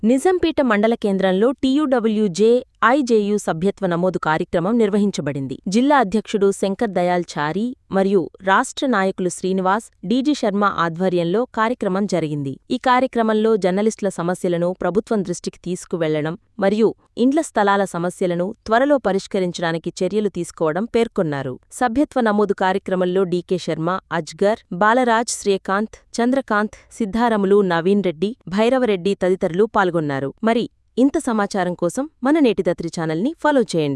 నిజంపేట మండల కేంద్రంలో TUWJ IJU సభ్యత్వ నమోదు కార్యక్రమం నిర్వహించబడింది జిల్లా అధ్యక్షుడు శంకర్ దయాల్ చారి మరియు రాష్ట్ర నాయకులు శ్రీనివాస్ డీజీ శర్మ ఆధ్వర్యంలో కార్యక్రమం జరిగింది ఈ కార్యక్రమంలో జర్నలిస్టుల సమస్యలను ప్రభుత్వం దృష్టికి తీసుకువెళ్లడం మరియు ఇండ్ల స్థలాల సమస్యలను త్వరలో పరిష్కరించడానికి చర్యలు తీసుకోవడం పేర్కొన్నారు సభ్యత్వ నమోదు కార్యక్రమంలో డీకే శర్మ అజ్గర్ బాలరాజ్ శ్రీకాంత్ చంద్రకాంత్ సిద్ధారములు నవీన్ రెడ్డి భైరవరెడ్డి తదితరులు పాల్గొన్నారు మరి ఇంత సమాచారం కోసం మన నేటిదత్రి ఛానల్ని ఫాలో చేయండి